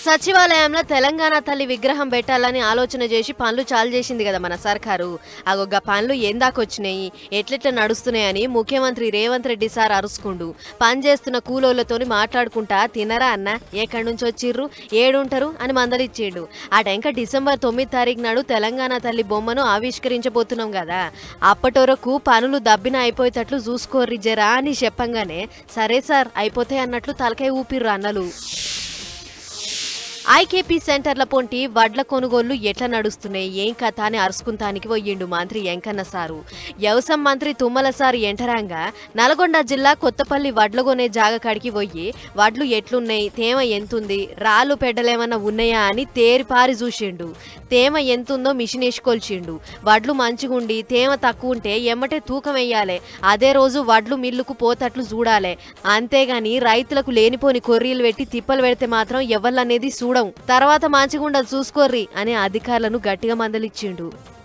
సచివాలయంలో తెలంగాణ తల్లి విగ్రహం పెట్టాలని ఆలోచన చేసి పనులు చాలు చేసింది కదా మన సర్కారు అగొగ్గ పనులు ఏందాకొచ్చినాయి ఎట్లెట్లా నడుస్తున్నాయని ముఖ్యమంత్రి రేవంత్ రెడ్డి సార్ అరుసుకుండు పని చేస్తున్న కూలోళ్ళతోని మాట్లాడుకుంటా తినరా అన్న ఎక్కడి నుంచి వచ్చిర్రు ఏడుంటారు అని మందలిచ్చిండు అటెంక డిసెంబర్ తొమ్మిది తారీఖు నాడు తెలంగాణ తల్లి బొమ్మను ఆవిష్కరించబోతున్నాం కదా అప్పటొరకు పనులు దబ్బిన అయిపోయేటట్లు చూసుకోర్రి జరా అని చెప్పంగానే సరే సార్ అయిపోతాయి అన్నట్లు తలకాయ ఊపిర్రు అన్నలు ఐకేపీ సెంటర్ల పొంటి వడ్ల కొనుగోళ్లు ఎట్లా నడుస్తున్నాయి ఏం కథ అని అరుసుకుంటానికి పోయిండు మంత్రి ఎంకన్న సారు వ్యవసాయ మంత్రి తుమ్మల సారు ఎంటరాంగా నల్గొండ జిల్లా కొత్తపల్లి వడ్ల కొనే జాగ కాడికి పోయి వడ్లు ఎట్లున్నాయి తేమ ఎంతుంది రాళ్ళు పెడ్డలేమన్నా ఉన్నాయా అని తేరిపారి చూసిండు తేమ ఎంతుందో మిషన్ వేసుకొల్చిండు వడ్లు మంచిగుండి తేమ తక్కువ ఉంటే ఎమ్మటే తూకం వేయాలి అదే రోజు వడ్లు మిల్లుకు పోతట్లు చూడాలి అంతేగాని రైతులకు లేనిపోని కొర్రీలు పెట్టి తిప్పలు పెడితే మాత్రం ఎవళ్ళనేది చూడం తర్వాత మంచిగుండదు చూసుకోర్రి అని అధికారులను గట్టిగా మందలిచ్చిండు